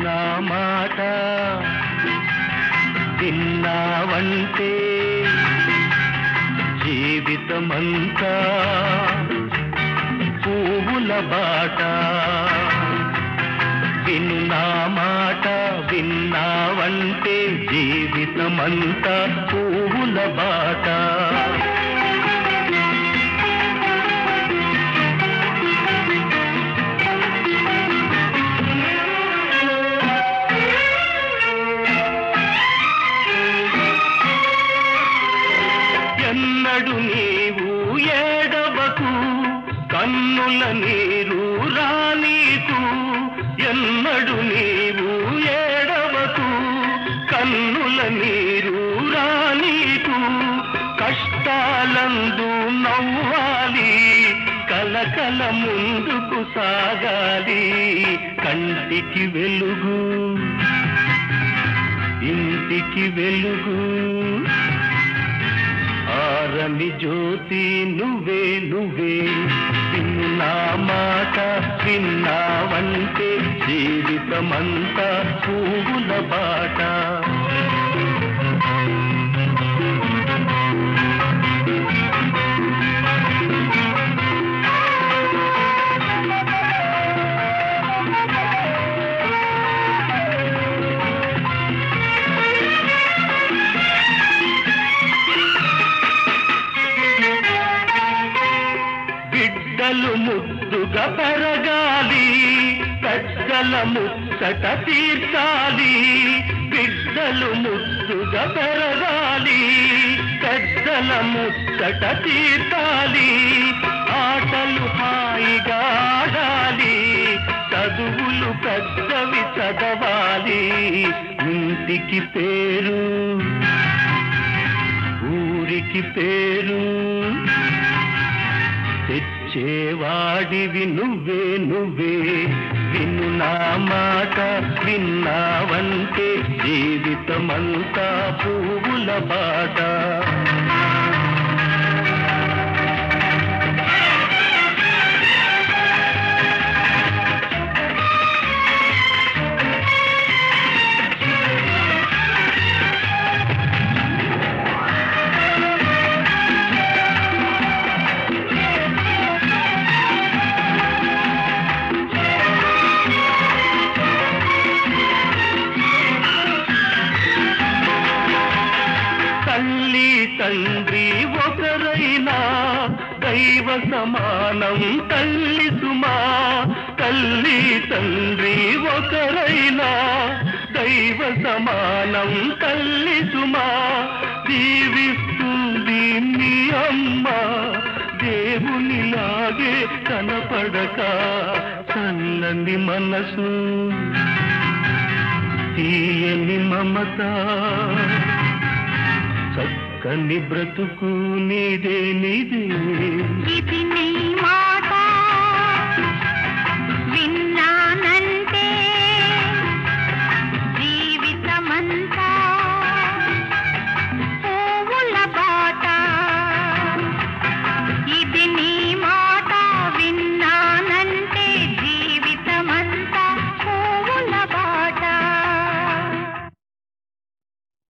నా మాట విన్నావంటే జీవితమంతా పువ్వుల బాట విను నా మాట విన్నావంటే జీవితమంతా పువ్వుల బాట ఎన్నడు నీవు ఏడవకు కన్నుల నీరు రానీకు ఎన్నడు నీవు ఏడవకు కన్నుల నీరు రానీకు కష్టాలందు నవ్వాలి కలకల ముందుకు సాగాలి కంటికి వెలుగు ఇంటికి వెలుగు ఆరని జ్యోతి నువ్వే నువ్వే విన్నా మాట విన్నావంటే జీవితమంతా పువ్వుల బాట బిడ్డలు ముద్దుగా పెరగాలి పెద్దల ముచ్చట తీర్చాలి బిడ్డలు ముద్దుగా పెరగాలి పెద్దల ముచ్చట తీర్చాలి ఆటలు హాయిగా ఆడాలి చదువులు పెద్దవి చదవాలి ఇంటికి పేరు ఊరికి పేరు తెచ్చేవాడివి నువ్వే నువ్వే విను నా మాట విన్నావంటే జీవితమంతా పువ్వుల బాట తల్లి తండ్రి ఒకరైనా దైవ సమానం తల్లి సుమా తల్లి తండ్రి ఒకరైనా దైవ సమానం తల్లి సుమా దీవిస్తుంది మీ అమ్మ దేవునిలాగే కనపడక చల్లని మనసు తీయని మమత చక్కని బ్రతుకు నీదే నీదే ఇది నీ